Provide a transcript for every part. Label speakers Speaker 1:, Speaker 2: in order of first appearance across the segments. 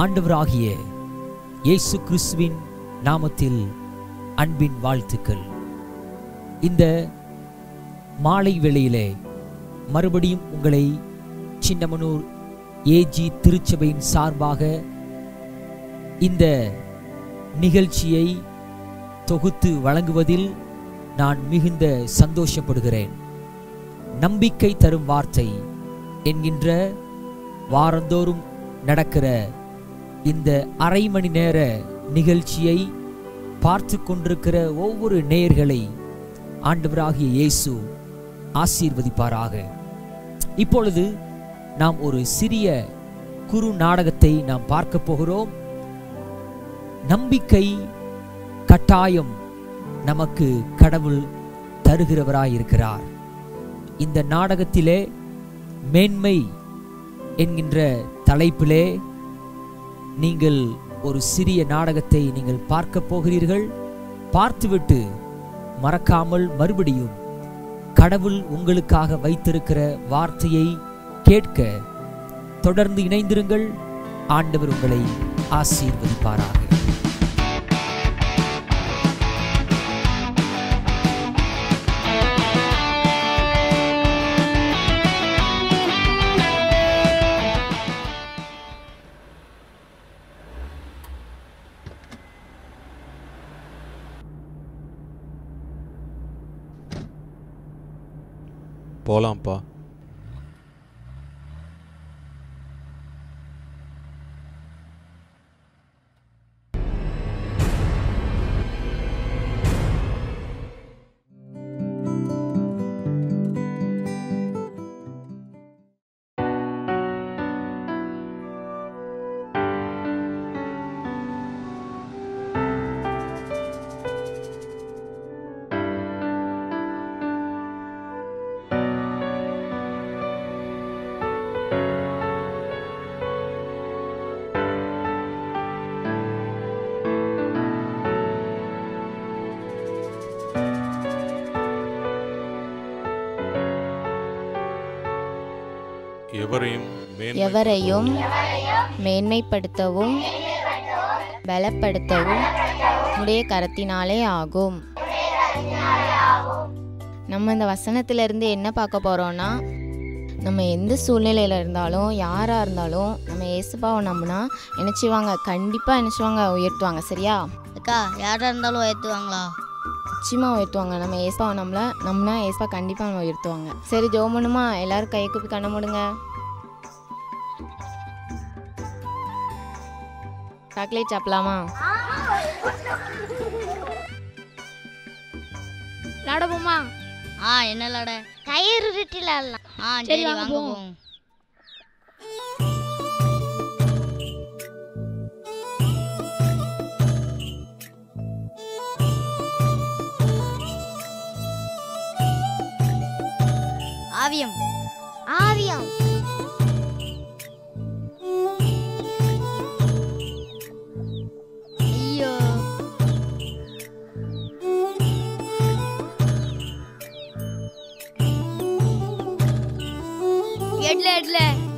Speaker 1: ஆண்டவராகிய இயேசு கிறிஸ்துவின் நாமத்தில் அன்பின் வாழ்த்துக்கள் இந்த மாலை வேளையிலே மறுபடியும் உங்களை சின்னமனூர் ஏஜி திருச்சபையின் சார்பாக இந்த நிகழ்ச்சியை தொகுத்து வழங்குவதில் நான் மிகுந்த சந்தோஷப்படுகிறேன் நம்பிக்கை தரும் வார்த்தை என்கின்ற வாரந்தோறும் நடக்கிற இந்த அரை மணி நேர நிகழ்ச்சியை பார்த்து கொண்டிருக்கிற ஒவ்வொரு நேயர்களை ஆண்டவராகிய இயேசு ஆசீர்வதிப்பாராக இப்பொழுது நாம் ஒரு சிறிய குறு நாடகத்தை நாம் பார்க்க போகிறோம் நம்பிக்கை கட்டாயம் நமக்கு கடவுள் தருகிறவராயிருக்கிறார் இந்த நாடகத்திலே மேன்மை என்கின்ற தலைப்பிலே நீங்கள் ஒரு சிறிய நாடகத்தை நீங்கள் பார்க்க போகிறீர்கள் பார்த்துவிட்டு மறக்காமல் மறுபடியும் கடவுள் உங்களுக்காக வைத்திருக்கிற வார்த்தையை கேட்க தொடர்ந்து இணைந்திருங்கள் ஆண்டவர் உங்களை ஆசீர்வதிப்பாராக
Speaker 2: போலாம்ப்பா எவரையும் மேன்மை-
Speaker 3: எவரையும் மேன்மைப்படுத்தவும் பலப்படுத்தவும் உடைய கரத்தினாலே ஆகும் நம்ம இந்த வசனத்துல இருந்து என்ன பார்க்க போறோம்னா நம்ம எந்த சூழ்நிலையில இருந்தாலும் யாரா இருந்தாலும் நம்ம இயேசுபாவை நம்பினா நினைச்சுவாங்க கண்டிப்பா நினைச்சுவாங்க உயர்த்துவாங்க சரியா
Speaker 4: அக்கா யாராக இருந்தாலும் ஏற்றுவாங்களா
Speaker 3: நிச்சயமா உயர்த்துவாங்க நம்ம ஏசப்பாவை நம்மள நம்மனா ஏசப்பா கண்டிப்பா நம்ம உயர்த்துவாங்க சரி ஜோமனுமா எல்லாரும் கையை கூப்பி கண்ண மூடுங்க சாக்லேட் சாப்பிடலாமா
Speaker 5: விளாட போமா
Speaker 4: ஆ என்ன விளாட
Speaker 5: கயிறு உருட்டி விளாடலாம்
Speaker 4: ஆ
Speaker 5: சரி,
Speaker 4: சரி
Speaker 5: வாங்க
Speaker 4: வாங்க
Speaker 5: போவோம்.
Speaker 4: போவோம் ஆவியம்
Speaker 5: ஆவியம்
Speaker 4: ஐயோ
Speaker 5: எட்ல எட்ல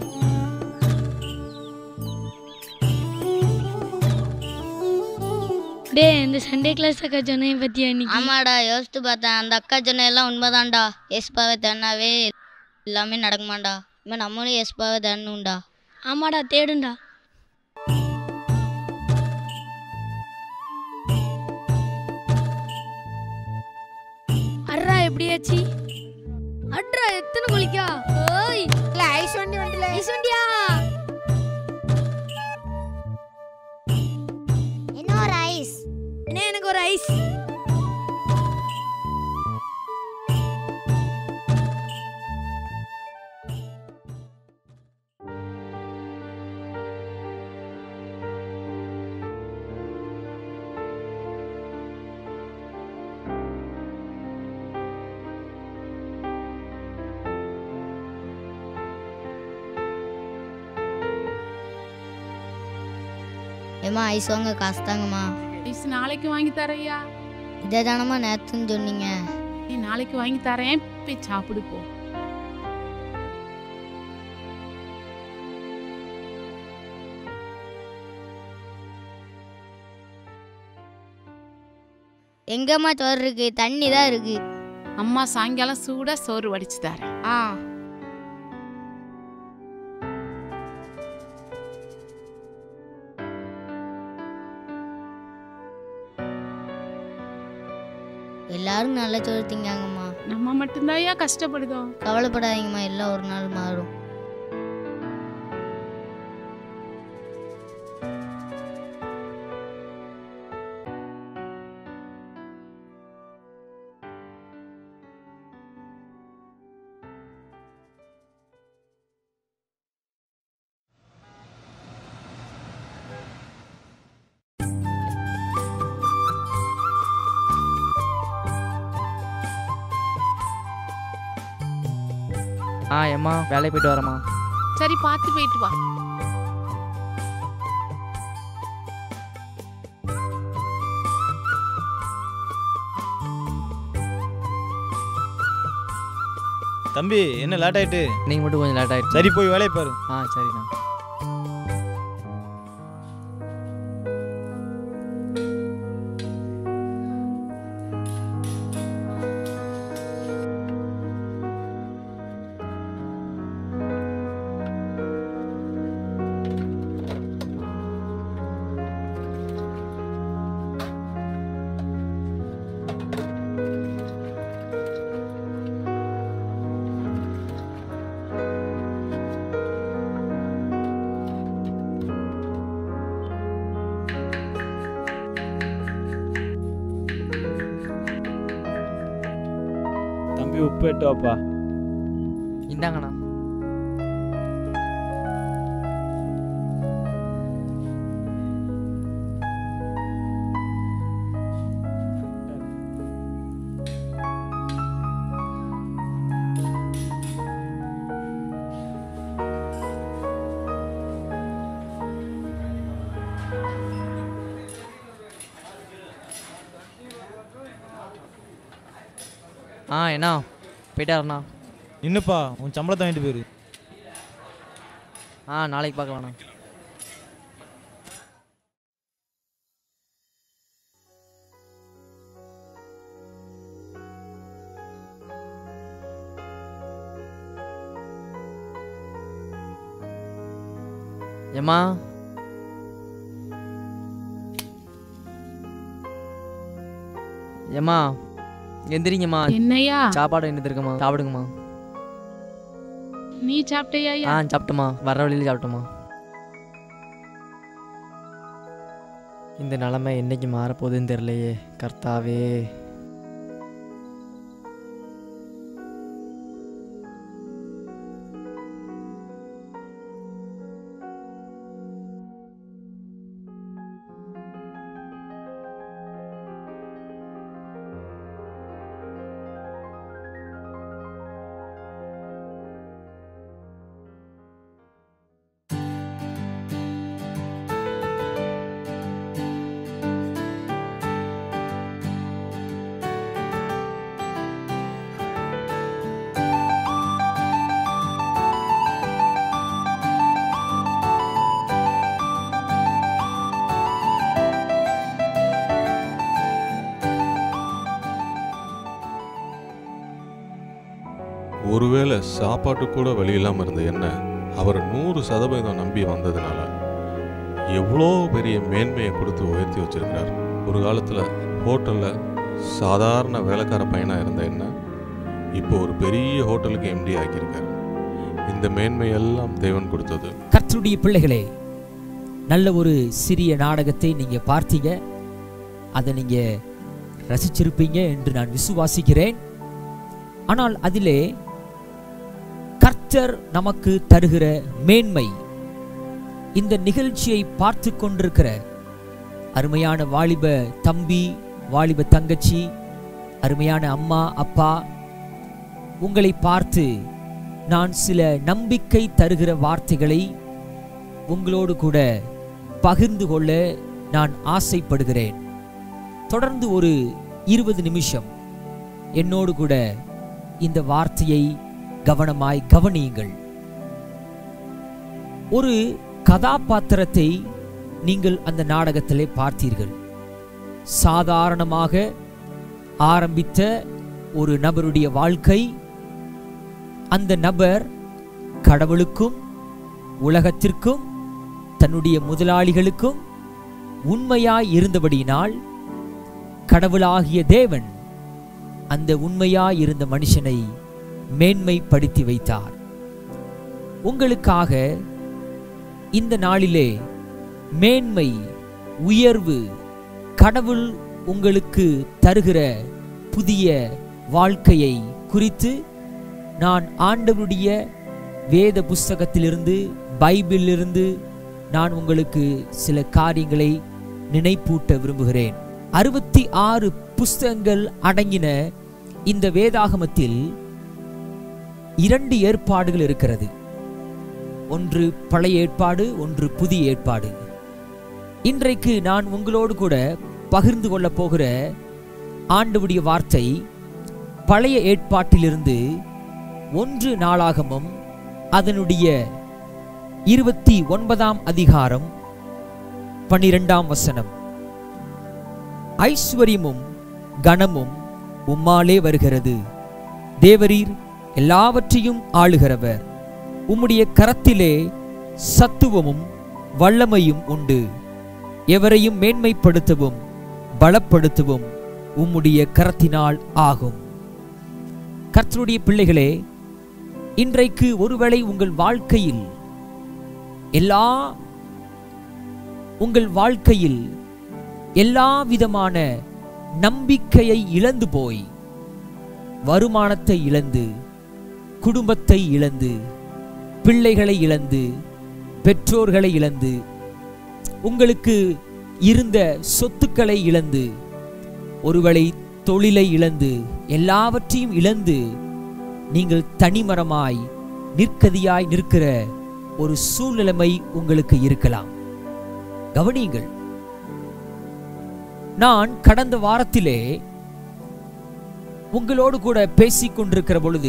Speaker 5: டேய் இந்த சண்டே கிளாஸ் அக்கா சொன்னேன் பத்தியா இன்னைக்கு
Speaker 4: ஆமாடா யோசித்து பார்த்தேன் அந்த அக்கா சொன்ன எல்லாம் உண்மைதான்டா எஸ்பாவை தேடினாவே எல்லாமே நடக்குமாண்டா இனிமே நம்மளும் எஸ்பாவை தேடணும்டா
Speaker 5: ஆமாடா தேடுண்டா அட்ரா எப்படியாச்சு அட்ரா எத்தனை குளிக்கா ஓய் இல்ல ஐஸ் வண்டி வண்டில ஐஸ் வண்டியா
Speaker 4: என்ன ஒரு ஐஸ்
Speaker 5: என்ன எனக்கு ஒரு ஐஸ்
Speaker 4: ஏம்மா ஐஸ் வாங்க காசு தாங்கம்மா
Speaker 6: ஐஸ் நாளைக்கு வாங்கி தரையா
Speaker 4: இதை தானம்மா நேற்றுன்னு சொன்னீங்க
Speaker 6: நீ நாளைக்கு வாங்கி தரேன் போய் சாப்பிடு போ
Speaker 4: எங்கம்மா சோறு இருக்கு தண்ணி தான் இருக்கு
Speaker 6: அம்மா சாயங்காலம் சூடா சோறு வடிச்சு தரேன்
Speaker 4: ஆ எல்லாரும் நல்ல சோறு திங்காங்கம்மா
Speaker 6: நம்ம மட்டும்தான்யா கஷ்டப்படுதோம்
Speaker 4: கவலைப்படாதீங்கம்மா எல்லாம் ஒரு நாள் மாறும்
Speaker 7: ஆ ஏம்மா வேலைக்கு போயிட்டு வரேம்மா
Speaker 6: சரி பார்த்து போயிட்டு வா
Speaker 8: தம்பி என்ன லேட் ஆயிட்டு
Speaker 7: நீங்கள் மட்டும் கொஞ்சம் லேட் ஆயிடுச்சு
Speaker 8: சரி போய் வேலையை பாரு
Speaker 7: ஆ சரிண்ணா
Speaker 8: தம்பி உப்பு எட்டு வாப்பா
Speaker 7: இந்தாங்கண்ணா ஆ என்ன போயிட்டாருண்ணா
Speaker 8: இன்னுப்பா உன் சம்பளத்தை வாங்கிட்டு போயிரு
Speaker 7: ஆ நாளைக்கு பார்க்கலாண்ணா ஏம்மா ஏம்மா எந்திரிங்கம்மா
Speaker 6: என்னையா
Speaker 7: சாப்பாடு என்ன இருக்குமா சாப்பிடுங்கம்மா
Speaker 6: நீ சாப்பிட்டியா
Speaker 7: ஆ சாப்பிட்டோமா வர வழியில சாப்பிட்டோமா இந்த நிலைமை என்னைக்கு மாறப்போகுதுன்னு தெரியலையே கர்த்தாவே
Speaker 2: ஒருவேளை சாப்பாட்டு கூட வழி இல்லாமல் இருந்த என்ன அவர் நூறு சதவீதம் நம்பி வந்ததுனால எவ்வளோ பெரிய மேன்மையை கொடுத்து உயர்த்தி வச்சிருக்கிறார் ஒரு காலத்தில் ஹோட்டலில் சாதாரண வேலைக்கார பையனாக இருந்த என்ன இப்போ ஒரு பெரிய ஹோட்டலுக்கு எம்டி ஆக்கியிருக்கார் இந்த மேன்மையெல்லாம் தேவன் கொடுத்தது
Speaker 1: கர்த்தருடைய பிள்ளைகளே நல்ல ஒரு சிறிய நாடகத்தை நீங்க பார்த்தீங்க அதை நீங்க ரசிச்சிருப்பீங்க என்று நான் விசுவாசிக்கிறேன் ஆனால் அதிலே கர்த்தர் நமக்கு தருகிற மேன்மை இந்த நிகழ்ச்சியை பார்த்து கொண்டிருக்கிற அருமையான வாலிப தம்பி வாலிப தங்கச்சி அருமையான அம்மா அப்பா உங்களை பார்த்து நான் சில நம்பிக்கை தருகிற வார்த்தைகளை உங்களோடு கூட பகிர்ந்து கொள்ள நான் ஆசைப்படுகிறேன் தொடர்ந்து ஒரு இருபது நிமிஷம் என்னோடு கூட இந்த வார்த்தையை கவனமாய் கவனியுங்கள் ஒரு கதாபாத்திரத்தை நீங்கள் அந்த நாடகத்திலே பார்த்தீர்கள் சாதாரணமாக ஆரம்பித்த ஒரு நபருடைய வாழ்க்கை அந்த நபர் கடவுளுக்கும் உலகத்திற்கும் தன்னுடைய முதலாளிகளுக்கும் உண்மையாய் இருந்தபடியினால் கடவுளாகிய தேவன் அந்த உண்மையாய் இருந்த மனுஷனை மேன்மைப்படுத்தி வைத்தார் உங்களுக்காக இந்த நாளிலே மேன்மை உயர்வு கடவுள் உங்களுக்கு தருகிற புதிய வாழ்க்கையை குறித்து நான் ஆண்டவருடைய வேத புஸ்தகத்திலிருந்து பைபிளிலிருந்து நான் உங்களுக்கு சில காரியங்களை நினைப்பூட்ட விரும்புகிறேன் அறுபத்தி ஆறு புஸ்தகங்கள் அடங்கின இந்த வேதாகமத்தில் இரண்டு ஏற்பாடுகள் இருக்கிறது ஒன்று பழைய ஏற்பாடு ஒன்று புதிய ஏற்பாடு இன்றைக்கு நான் உங்களோடு கூட பகிர்ந்து கொள்ளப் போகிற ஆண்டவுடைய வார்த்தை பழைய ஏற்பாட்டிலிருந்து ஒன்று நாளாகமும் அதனுடைய இருபத்தி ஒன்பதாம் அதிகாரம் பன்னிரெண்டாம் வசனம் ஐஸ்வர்யமும் கனமும் உம்மாலே வருகிறது தேவரீர் எல்லாவற்றையும் ஆளுகிறவர் உம்முடைய கரத்திலே சத்துவமும் வல்லமையும் உண்டு எவரையும் மேன்மைப்படுத்தவும் பலப்படுத்தவும் உம்முடைய கரத்தினால் ஆகும் கர்த்தருடைய பிள்ளைகளே இன்றைக்கு ஒருவேளை உங்கள் வாழ்க்கையில் எல்லா உங்கள் வாழ்க்கையில் எல்லா விதமான நம்பிக்கையை இழந்து போய் வருமானத்தை இழந்து குடும்பத்தை இழந்து பிள்ளைகளை இழந்து பெற்றோர்களை இழந்து உங்களுக்கு இருந்த சொத்துக்களை இழந்து ஒருவேளை தொழிலை இழந்து எல்லாவற்றையும் இழந்து நீங்கள் தனிமரமாய் நிற்கதியாய் நிற்கிற ஒரு சூழ்நிலைமை உங்களுக்கு இருக்கலாம் கவனியுங்கள் நான் கடந்த வாரத்திலே உங்களோடு கூட பேசிக் கொண்டிருக்கிற பொழுது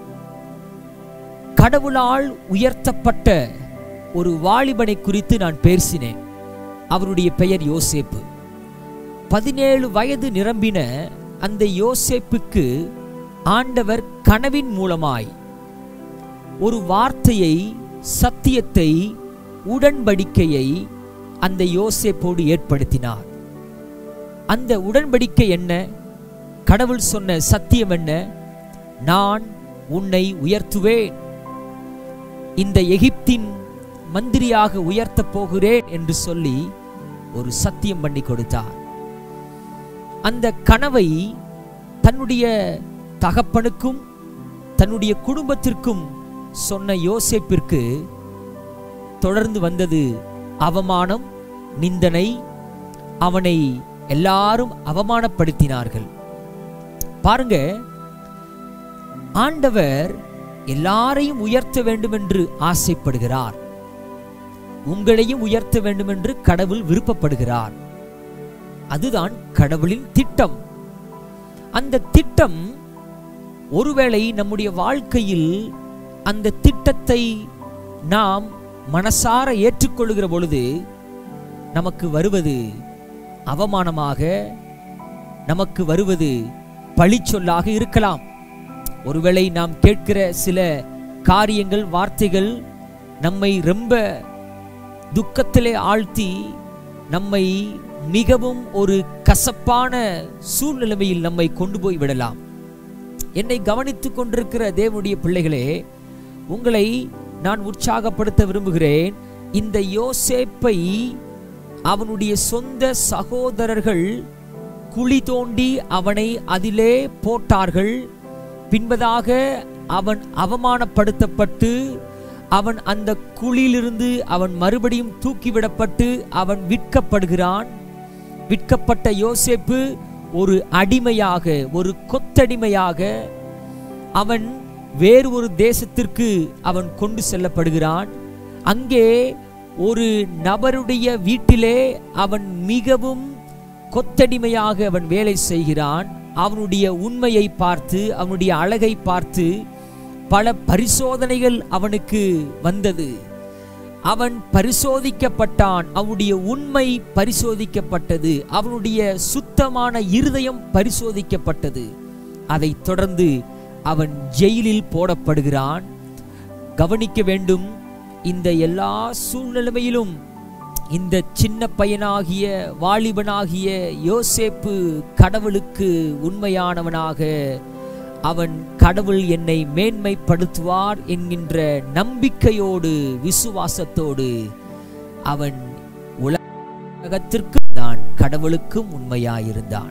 Speaker 1: கடவுளால் உயர்த்தப்பட்ட ஒரு வாலிபனை குறித்து நான் பேசினேன் அவருடைய பெயர் யோசேப்பு பதினேழு வயது நிரம்பின அந்த யோசேப்புக்கு ஆண்டவர் கனவின் மூலமாய் ஒரு வார்த்தையை சத்தியத்தை உடன்படிக்கையை அந்த யோசேப்போடு ஏற்படுத்தினார் அந்த உடன்படிக்கை என்ன கடவுள் சொன்ன சத்தியம் என்ன நான் உன்னை உயர்த்துவேன் இந்த எகிப்தின் மந்திரியாக உயர்த்தப் போகிறேன் என்று சொல்லி ஒரு சத்தியம் பண்ணி கொடுத்தார் அந்த கனவை தன்னுடைய தகப்பனுக்கும் தன்னுடைய குடும்பத்திற்கும் சொன்ன யோசேப்பிற்கு தொடர்ந்து வந்தது அவமானம் நிந்தனை அவனை எல்லாரும் அவமானப்படுத்தினார்கள் பாருங்க ஆண்டவர் எல்லாரையும் உயர்த்த வேண்டும் என்று ஆசைப்படுகிறார் உங்களையும் உயர்த்த வேண்டும் என்று கடவுள் விருப்பப்படுகிறார் அதுதான் கடவுளின் திட்டம் அந்த திட்டம் ஒருவேளை நம்முடைய வாழ்க்கையில் அந்த திட்டத்தை நாம் மனசார ஏற்றுக்கொள்கிற பொழுது நமக்கு வருவது அவமானமாக நமக்கு வருவது பழிச்சொல்லாக இருக்கலாம் ஒருவேளை நாம் கேட்கிற சில காரியங்கள் வார்த்தைகள் நம்மை ரொம்ப துக்கத்திலே ஆழ்த்தி நம்மை மிகவும் ஒரு கசப்பான சூழ்நிலைமையில் நம்மை கொண்டு போய் விடலாம் என்னை கவனித்துக் கொண்டிருக்கிற தேவனுடைய பிள்ளைகளே உங்களை நான் உற்சாகப்படுத்த விரும்புகிறேன் இந்த யோசேப்பை அவனுடைய சொந்த சகோதரர்கள் குழி தோண்டி அவனை அதிலே போட்டார்கள் பின்பதாக அவன் அவமானப்படுத்தப்பட்டு அவன் அந்த குழியிலிருந்து அவன் மறுபடியும் தூக்கிவிடப்பட்டு அவன் விற்கப்படுகிறான் விற்கப்பட்ட யோசேப்பு ஒரு அடிமையாக ஒரு கொத்தடிமையாக அவன் வேறு ஒரு தேசத்திற்கு அவன் கொண்டு செல்லப்படுகிறான் அங்கே ஒரு நபருடைய வீட்டிலே அவன் மிகவும் கொத்தடிமையாக அவன் வேலை செய்கிறான் அவனுடைய உண்மையை பார்த்து அவனுடைய அழகை பார்த்து பல பரிசோதனைகள் அவனுக்கு வந்தது அவன் பரிசோதிக்கப்பட்டான் அவனுடைய உண்மை பரிசோதிக்கப்பட்டது அவனுடைய சுத்தமான இருதயம் பரிசோதிக்கப்பட்டது அதைத் தொடர்ந்து அவன் ஜெயிலில் போடப்படுகிறான் கவனிக்க வேண்டும் இந்த எல்லா சூழ்நிலைமையிலும் இந்த சின்ன பையனாகிய வாலிபனாகிய யோசேப்பு கடவுளுக்கு உண்மையானவனாக அவன் கடவுள் என்னை மேன்மைப்படுத்துவார் என்கின்ற நம்பிக்கையோடு விசுவாசத்தோடு அவன் உலகத்திற்கு தான் கடவுளுக்கும் உண்மையாயிருந்தான்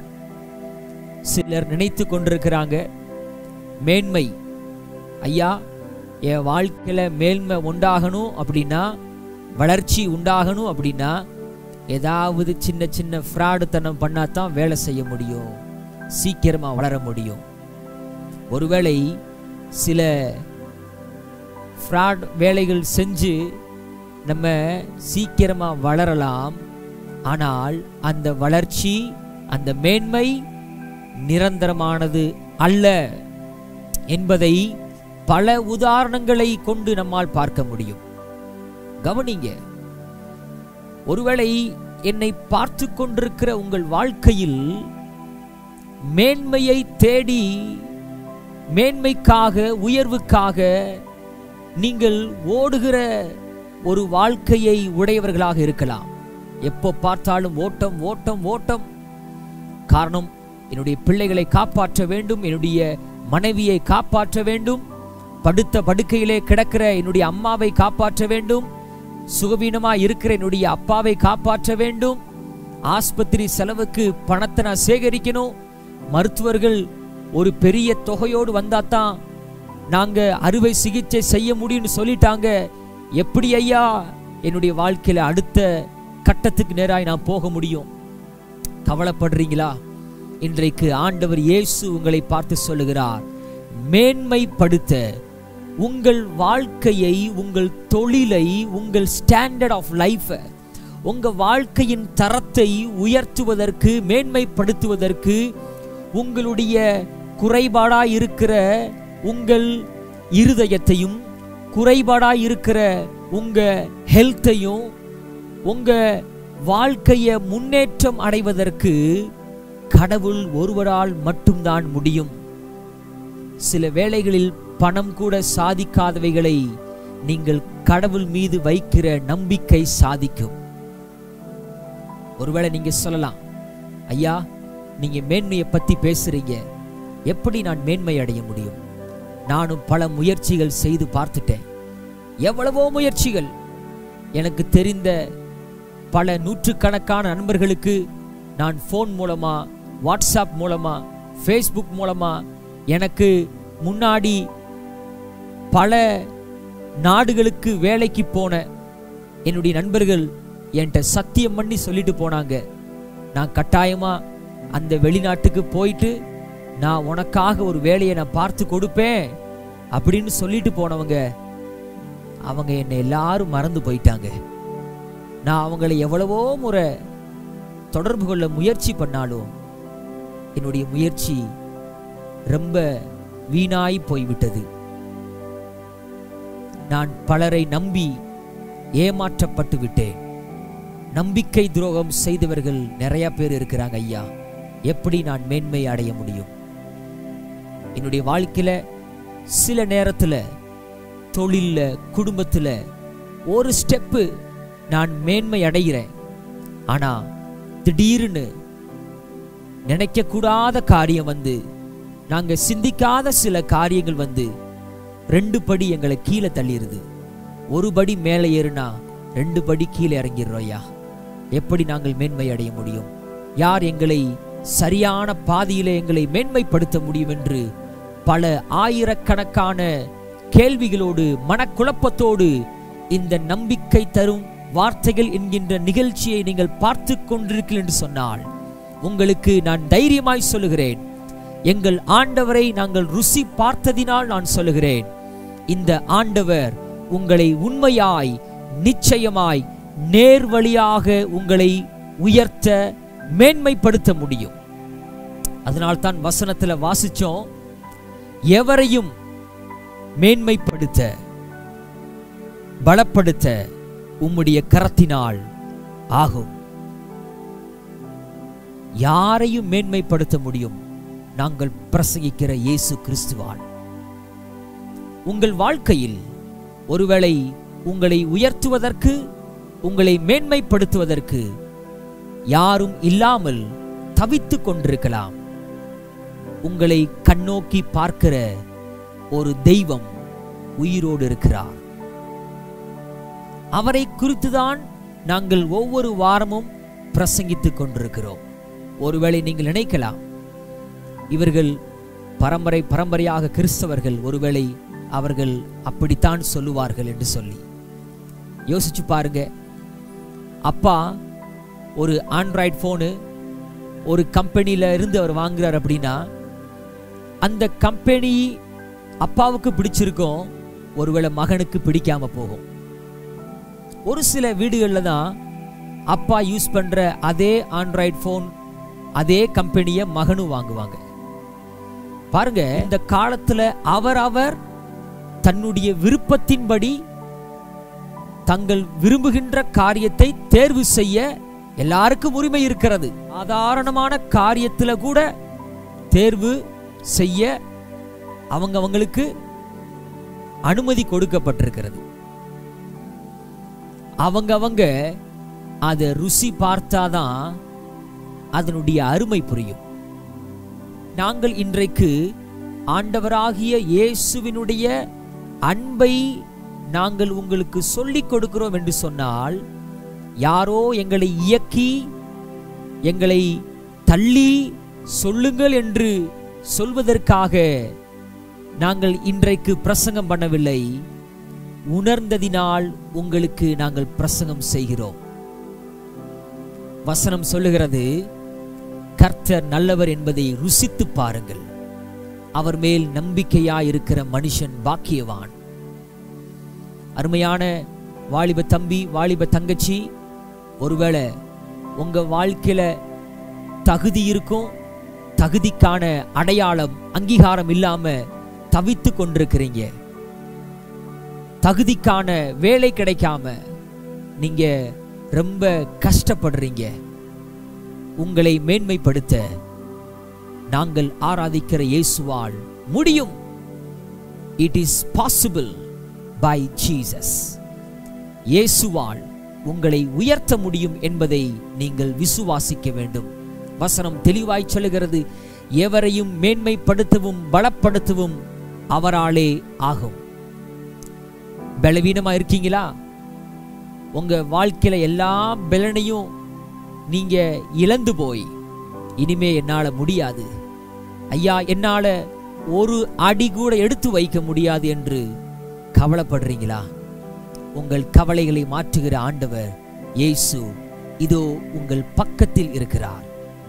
Speaker 1: சிலர் நினைத்து கொண்டிருக்கிறாங்க மேன்மை ஐயா என் வாழ்க்கையில மேன்மை உண்டாகணும் அப்படின்னா வளர்ச்சி உண்டாகணும் அப்படின்னா ஏதாவது சின்ன சின்ன ஃப்ராடுத்தனம் பண்ணாதான் வேலை செய்ய முடியும் சீக்கிரமா வளர முடியும் ஒருவேளை சில ஃப்ராட் வேலைகள் செஞ்சு நம்ம சீக்கிரமா வளரலாம் ஆனால் அந்த வளர்ச்சி அந்த மேன்மை நிரந்தரமானது அல்ல என்பதை பல உதாரணங்களை கொண்டு நம்மால் பார்க்க முடியும் கவனிங்க ஒருவேளை என்னை பார்த்து கொண்டிருக்கிற உங்கள் வாழ்க்கையில் மேன்மையை தேடி மேன்மைக்காக உயர்வுக்காக நீங்கள் ஓடுகிற ஒரு வாழ்க்கையை உடையவர்களாக இருக்கலாம் எப்போ பார்த்தாலும் ஓட்டம் ஓட்டம் ஓட்டம் காரணம் என்னுடைய பிள்ளைகளை காப்பாற்ற வேண்டும் என்னுடைய மனைவியை காப்பாற்ற வேண்டும் படுத்த படுக்கையிலே கிடக்கிற என்னுடைய அம்மாவை காப்பாற்ற வேண்டும் சுகவீனமா இருக்கிற என்னுடைய அப்பாவை காப்பாற்ற வேண்டும் ஆஸ்பத்திரி செலவுக்கு பணத்தை நான் சேகரிக்கணும் மருத்துவர்கள் ஒரு பெரிய தொகையோடு வந்தாதான் நாங்க அறுவை சிகிச்சை செய்ய முடியும்னு சொல்லிட்டாங்க எப்படி ஐயா என்னுடைய வாழ்க்கையில அடுத்த கட்டத்துக்கு நேராய் நான் போக முடியும் கவலைப்படுறீங்களா இன்றைக்கு ஆண்டவர் இயேசு உங்களை பார்த்து சொல்லுகிறார் மேன்மைப்படுத்த உங்கள் வாழ்க்கையை உங்கள் தொழிலை உங்கள் ஸ்டாண்டர்ட் ஆஃப் லைஃப் உங்க வாழ்க்கையின் தரத்தை உயர்த்துவதற்கு மேன்மைப்படுத்துவதற்கு உங்களுடைய குறைபாடாய் இருக்கிற உங்கள் இருதயத்தையும் குறைபாடாய் இருக்கிற உங்க ஹெல்த்தையும் உங்க வாழ்க்கைய முன்னேற்றம் அடைவதற்கு கடவுள் ஒருவரால் மட்டும்தான் முடியும் சில வேளைகளில் பணம் கூட சாதிக்காதவைகளை நீங்கள் கடவுள் மீது வைக்கிற நம்பிக்கை சாதிக்கும் ஒருவேளை நீங்க சொல்லலாம் ஐயா நீங்க மேன்மையை பத்தி பேசுறீங்க எப்படி நான் மேன்மை அடைய முடியும் நானும் பல முயற்சிகள் செய்து பார்த்துட்டேன் எவ்வளவோ முயற்சிகள் எனக்கு தெரிந்த பல நூற்றுக்கணக்கான நண்பர்களுக்கு நான் ஃபோன் மூலமா வாட்ஸ்அப் மூலமா ஃபேஸ்புக் மூலமா எனக்கு முன்னாடி பல நாடுகளுக்கு வேலைக்கு போன என்னுடைய நண்பர்கள் என்கிட்ட சத்தியம் பண்ணி சொல்லிட்டு போனாங்க நான் கட்டாயமா அந்த வெளிநாட்டுக்கு போயிட்டு நான் உனக்காக ஒரு வேலையை நான் பார்த்து கொடுப்பேன் அப்படின்னு சொல்லிட்டு போனவங்க அவங்க என்னை எல்லாரும் மறந்து போயிட்டாங்க நான் அவங்களை எவ்வளவோ முறை தொடர்பு கொள்ள முயற்சி பண்ணாலும் என்னுடைய முயற்சி ரொம்ப வீணாய் போய்விட்டது நான் பலரை நம்பி ஏமாற்றப்பட்டு விட்டேன் நம்பிக்கை துரோகம் செய்தவர்கள் நிறைய பேர் இருக்கிறாங்க ஐயா எப்படி நான் மேன்மை அடைய முடியும் என்னுடைய வாழ்க்கையில சில நேரத்துல தொழில்ல குடும்பத்துல ஒரு ஸ்டெப்பு நான் மேன்மை அடைகிறேன் ஆனா திடீர்னு நினைக்க கூடாத காரியம் வந்து நாங்க சிந்திக்காத சில காரியங்கள் வந்து ரெண்டு படி எங்களை கீழே தள்ளிடுது ஒரு படி மேலே ஏறுனா ரெண்டு படி கீழே இறங்கிடுறோம் ஐயா எப்படி நாங்கள் மேன்மை அடைய முடியும் யார் எங்களை சரியான பாதையிலே எங்களை மேன்மைப்படுத்த முடியும் என்று பல ஆயிரக்கணக்கான கேள்விகளோடு மனக்குழப்பத்தோடு இந்த நம்பிக்கை தரும் வார்த்தைகள் என்கின்ற நிகழ்ச்சியை நீங்கள் பார்த்து கொண்டிருக்கிறீர்கள் என்று சொன்னால் உங்களுக்கு நான் தைரியமாய் சொல்லுகிறேன் எங்கள் ஆண்டவரை நாங்கள் ருசி பார்த்ததினால் நான் சொல்லுகிறேன் இந்த ஆண்டவர் உங்களை உண்மையாய் நிச்சயமாய் நேர்வழியாக உங்களை உயர்த்த மேன்மைப்படுத்த முடியும் அதனால் தான் வசனத்துல வாசிச்சோம் எவரையும் மேன்மைப்படுத்த பலப்படுத்த உம்முடைய கரத்தினால் ஆகும் யாரையும் மேன்மைப்படுத்த முடியும் நாங்கள் பிரசங்கிக்கிற இயேசு கிறிஸ்துவால் உங்கள் வாழ்க்கையில் ஒருவேளை உங்களை உயர்த்துவதற்கு உங்களை மேன்மைப்படுத்துவதற்கு யாரும் இல்லாமல் தவித்துக் கொண்டிருக்கலாம் உங்களை கண்ணோக்கி பார்க்கிற ஒரு தெய்வம் உயிரோடு இருக்கிறார் அவரை குறித்துதான் நாங்கள் ஒவ்வொரு வாரமும் பிரசங்கித்துக் கொண்டிருக்கிறோம் ஒருவேளை நீங்கள் நினைக்கலாம் இவர்கள் பரம்பரை பரம்பரையாக கிறிஸ்தவர்கள் ஒருவேளை அவர்கள் அப்படித்தான் சொல்லுவார்கள் என்று சொல்லி யோசிச்சு பாருங்க அப்பா ஒரு ஆண்ட்ராய்டு ஃபோனு ஒரு கம்பெனியில் இருந்து அவர் வாங்குறார் அப்படின்னா அந்த கம்பெனி அப்பாவுக்கு பிடிச்சிருக்கும் ஒருவேளை மகனுக்கு பிடிக்காம போகும் ஒரு சில வீடுகளில் தான் அப்பா யூஸ் பண்ற அதே ஆண்ட்ராய்டு ஃபோன் அதே கம்பெனியை மகனும் வாங்குவாங்க பாருங்க இந்த காலத்துல அவரவர் தன்னுடைய விருப்பத்தின்படி தங்கள் விரும்புகின்ற காரியத்தை தேர்வு செய்ய எல்லாருக்கும் உரிமை இருக்கிறது சாதாரணமான காரியத்துல கூட தேர்வு செய்ய அவங்க அவங்களுக்கு அனுமதி கொடுக்கப்பட்டிருக்கிறது அவங்க அவங்க அதை ருசி பார்த்தாதான் அதனுடைய அருமை புரியும் நாங்கள் இன்றைக்கு ஆண்டவராகிய இயேசுவினுடைய அன்பை நாங்கள் உங்களுக்கு சொல்லிக் கொடுக்கிறோம் என்று சொன்னால் யாரோ எங்களை இயக்கி எங்களை தள்ளி சொல்லுங்கள் என்று சொல்வதற்காக நாங்கள் இன்றைக்கு பிரசங்கம் பண்ணவில்லை உணர்ந்ததினால் உங்களுக்கு நாங்கள் பிரசங்கம் செய்கிறோம் வசனம் சொல்லுகிறது கர்த்தர் நல்லவர் என்பதை ருசித்து பாருங்கள் அவர் மேல் நம்பிக்கையாயிருக்கிற மனுஷன் பாக்கியவான் அருமையான வாலிப தம்பி வாலிப தங்கச்சி ஒருவேளை உங்க வாழ்க்கையில தகுதி இருக்கும் தகுதிக்கான அடையாளம் அங்கீகாரம் இல்லாம தவித்து கொண்டிருக்கிறீங்க தகுதிக்கான வேலை கிடைக்காம நீங்க ரொம்ப கஷ்டப்படுறீங்க உங்களை மேன்மைப்படுத்த நாங்கள் ஆராதிக்கிற இயேசுவால் முடியும் it is possible by Jesus இயேசுவால் உங்களை உயர்த்த முடியும் என்பதை நீங்கள் விசுவாசிக்க வேண்டும் வசனம் தெளிவாய் சொல்லுகிறது எவரையும் மேன்மைப்படுத்தவும் பலப்படுத்தவும் அவராலே ஆகும் பலவீனமா இருக்கீங்களா உங்க வாழ்க்கையில எல்லா பலனையும் நீங்க இழந்து போய் இனிமே என்னால முடியாது ஐயா என்னால ஒரு அடி கூட எடுத்து வைக்க முடியாது என்று கவலைப்படுறீங்களா உங்கள் கவலைகளை மாற்றுகிற ஆண்டவர் இயேசு இதோ உங்கள் பக்கத்தில் இருக்கிறார்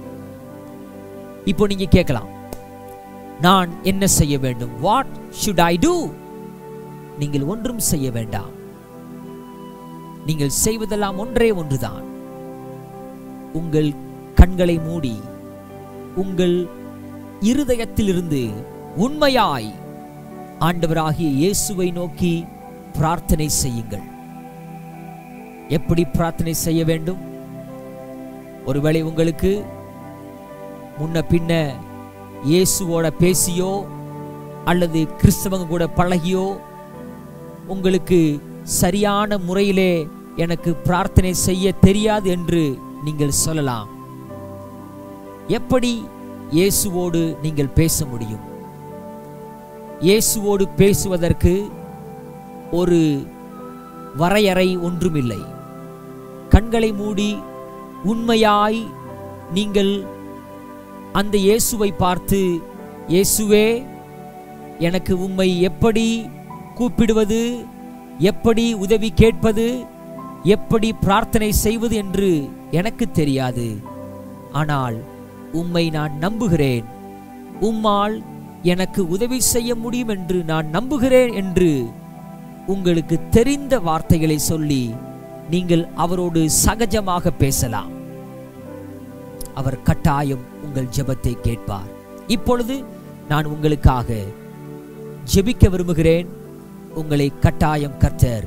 Speaker 1: இப்போ நீங்க கேட்கலாம் நான் என்ன செய்ய வேண்டும் வாட் ஷுட் ஐ டூ நீங்கள் ஒன்றும் செய்ய வேண்டாம் நீங்கள் செய்வதெல்லாம் ஒன்றே ஒன்றுதான் உங்கள் கண்களை மூடி உங்கள் இருதயத்திலிருந்து உண்மையாய் ஆண்டவராகிய இயேசுவை நோக்கி பிரார்த்தனை செய்யுங்கள் எப்படி பிரார்த்தனை செய்ய வேண்டும் ஒருவேளை உங்களுக்கு முன்ன பின்ன இயேசுவோட பேசியோ அல்லது கிறிஸ்தவங்க கூட பழகியோ உங்களுக்கு சரியான முறையிலே எனக்கு பிரார்த்தனை செய்ய தெரியாது என்று நீங்கள் சொல்லலாம் எப்படி இயேசுவோடு நீங்கள் பேச முடியும் இயேசுவோடு பேசுவதற்கு ஒரு வரையறை ஒன்றுமில்லை கண்களை மூடி உண்மையாய் நீங்கள் அந்த இயேசுவை பார்த்து இயேசுவே எனக்கு உம்மை எப்படி கூப்பிடுவது எப்படி உதவி கேட்பது எப்படி பிரார்த்தனை செய்வது என்று எனக்கு தெரியாது ஆனால் உம்மை நான் நம்புகிறேன் உம்மால் எனக்கு உதவி செய்ய முடியும் என்று நான் நம்புகிறேன் என்று உங்களுக்கு தெரிந்த வார்த்தைகளை சொல்லி நீங்கள் அவரோடு சகஜமாக பேசலாம் அவர் கட்டாயம் உங்கள் ஜெபத்தை கேட்பார் இப்பொழுது நான் உங்களுக்காக ஜெபிக்க விரும்புகிறேன் உங்களை கட்டாயம் கர்த்தர்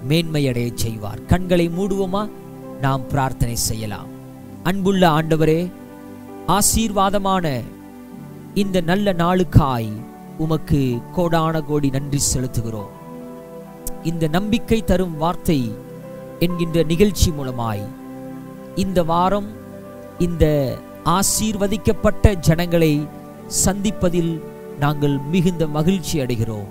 Speaker 1: மேன்மையடைய செய்வார் கண்களை மூடுவோமா நாம் பிரார்த்தனை செய்யலாம் அன்புள்ள ஆண்டவரே ஆசீர்வாதமான இந்த நல்ல நாளுக்காய் உமக்கு கோடான கோடி நன்றி செலுத்துகிறோம் இந்த நம்பிக்கை தரும் வார்த்தை என்கின்ற நிகழ்ச்சி மூலமாய் இந்த வாரம் இந்த ஆசீர்வதிக்கப்பட்ட ஜனங்களை சந்திப்பதில் நாங்கள் மிகுந்த மகிழ்ச்சி அடைகிறோம்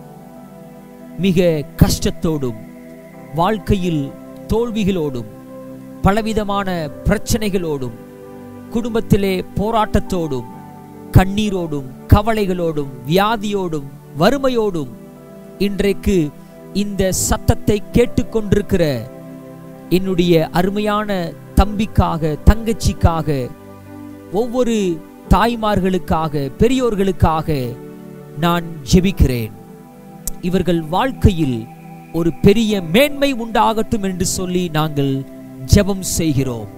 Speaker 1: மிக கஷ்டத்தோடும் வாழ்க்கையில் தோல்விகளோடும் பலவிதமான பிரச்சனைகளோடும் குடும்பத்திலே போராட்டத்தோடும் கண்ணீரோடும் கவலைகளோடும் வியாதியோடும் வறுமையோடும் இன்றைக்கு இந்த சத்தத்தை கேட்டுக்கொண்டிருக்கிற என்னுடைய அருமையான தம்பிக்காக தங்கச்சிக்காக ஒவ்வொரு தாய்மார்களுக்காக பெரியோர்களுக்காக நான் ஜெபிக்கிறேன் இவர்கள் வாழ்க்கையில் ஒரு பெரிய மேன்மை உண்டாகட்டும் என்று சொல்லி நாங்கள் ஜெபம் செய்கிறோம்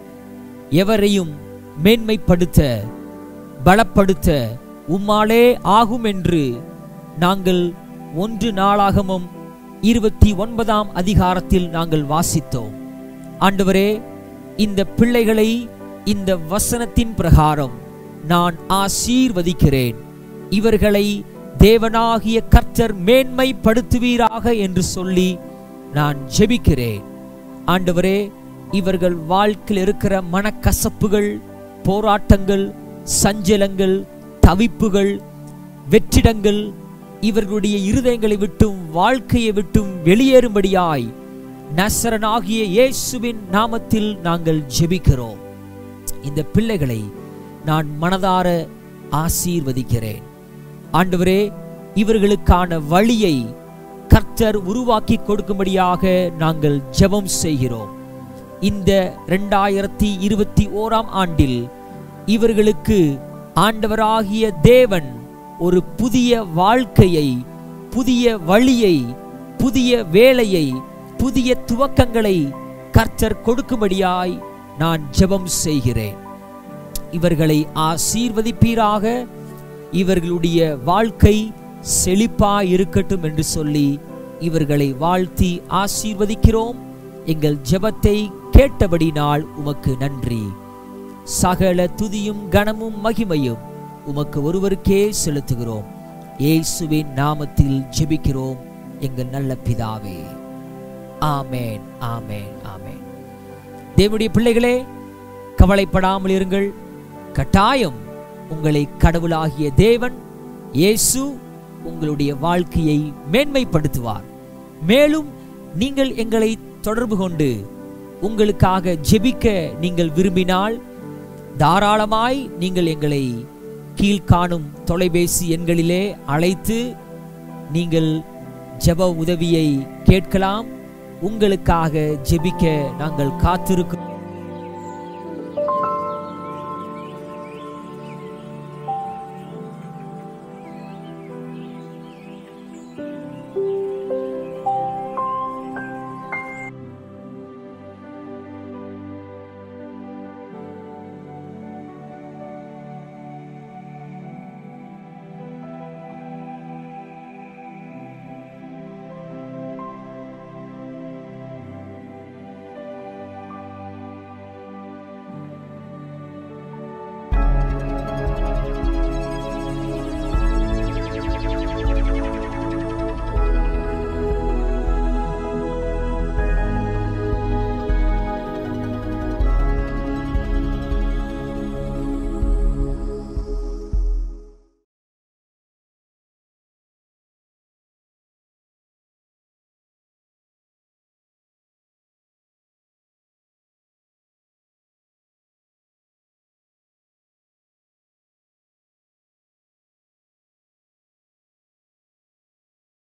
Speaker 1: எவரையும் மேன்மைப்படுத்த பலப்படுத்த உம்மாலே ஆகும் என்று நாங்கள் ஒன்று நாளாகமும் இருபத்தி ஒன்பதாம் அதிகாரத்தில் நாங்கள் வாசித்தோம் ஆண்டவரே இந்த பிள்ளைகளை இந்த வசனத்தின் பிரகாரம் நான் ஆசீர்வதிக்கிறேன் இவர்களை தேவனாகிய கர்த்தர் மேன்மைப்படுத்துவீராக என்று சொல்லி நான் ஜெபிக்கிறேன் ஆண்டவரே இவர்கள் வாழ்க்கையில் இருக்கிற மனக்கசப்புகள் போராட்டங்கள் சஞ்சலங்கள் தவிப்புகள் வெற்றிடங்கள் இவர்களுடைய இருதயங்களை விட்டும் வாழ்க்கையை விட்டும் வெளியேறும்படியாய் நசரனாகிய இயேசுவின் நாமத்தில் நாங்கள் ஜெபிக்கிறோம் இந்த பிள்ளைகளை நான் மனதார ஆசீர்வதிக்கிறேன் ஆண்டவரே இவர்களுக்கான வழியை கர்த்தர் உருவாக்கி கொடுக்கும்படியாக நாங்கள் ஜெபம் செய்கிறோம் இந்த ரெண்டாயிரத்தி இருபத்தி ஓராம் ஆண்டில் இவர்களுக்கு ஆண்டவராகிய தேவன் ஒரு புதிய வாழ்க்கையை புதிய வழியை புதிய வேலையை புதிய துவக்கங்களை கர்த்தர் கொடுக்கும்படியாய் நான் ஜெபம் செய்கிறேன் இவர்களை ஆசீர்வதிப்பீராக இவர்களுடைய வாழ்க்கை செழிப்பாய் இருக்கட்டும் என்று சொல்லி இவர்களை வாழ்த்தி ஆசீர்வதிக்கிறோம் எங்கள் ஜெபத்தை கேட்டபடினால் உமக்கு நன்றி சகல துதியும் கனமும் மகிமையும் உமக்கு ஒருவருக்கே செலுத்துகிறோம் இயேசுவின் நாமத்தில் ஜெபிக்கிறோம் எங்கள் நல்ல பிதாவே ஆமேன் ஆமேன் ஆமேன் தேவனுடைய பிள்ளைகளே கவலைப்படாமல் இருங்கள் கட்டாயம் உங்களை கடவுளாகிய தேவன் இயேசு உங்களுடைய வாழ்க்கையை மேன்மைப்படுத்துவார் மேலும் நீங்கள் எங்களை தொடர்பு கொண்டு உங்களுக்காக ஜெபிக்க நீங்கள் விரும்பினால் தாராளமாய் நீங்கள் எங்களை கீழ்காணும் தொலைபேசி எண்களிலே அழைத்து நீங்கள் ஜெப உதவியை கேட்கலாம் உங்களுக்காக ஜெபிக்க நாங்கள் காத்திருக்கிறோம்